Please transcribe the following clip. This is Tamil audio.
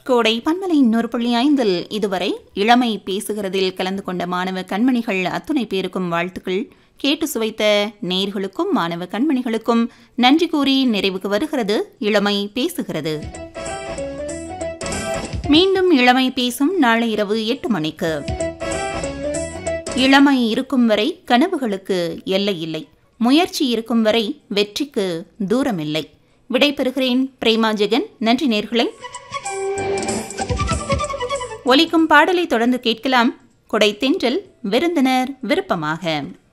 கோடை பன்மலை இன்னொரு புள்ளி ஐந்தில் இதுவரை இளமை பேசுகிறதில் கலந்து கொண்ட மாணவ கண்மணிகள் அத்துணை பேருக்கும் வாழ்த்துக்கள் கேட்டு சுவைத்த நேர்களுக்கும் மாணவ கண்மணிகளுக்கும் நன்றி கூறி நிறைவுக்கு வருகிறது இளமை பேசுகிறது மீண்டும் இளமை பேசும் நாளை இரவு எட்டு மணிக்கு இளமை இருக்கும் வரை கனவுகளுக்கு எல்லை இல்லை முயற்சி இருக்கும் வரை வெற்றிக்கு தூரமில்லை விடைபெறுகிறேன் பிரேமா ஜெகன் நன்றி நேர்களை ஒலிக்கும் பாடலை தொடர்ந்து கேட்கலாம் கொடை தென்றல் விருந்தினர் விருப்பமாக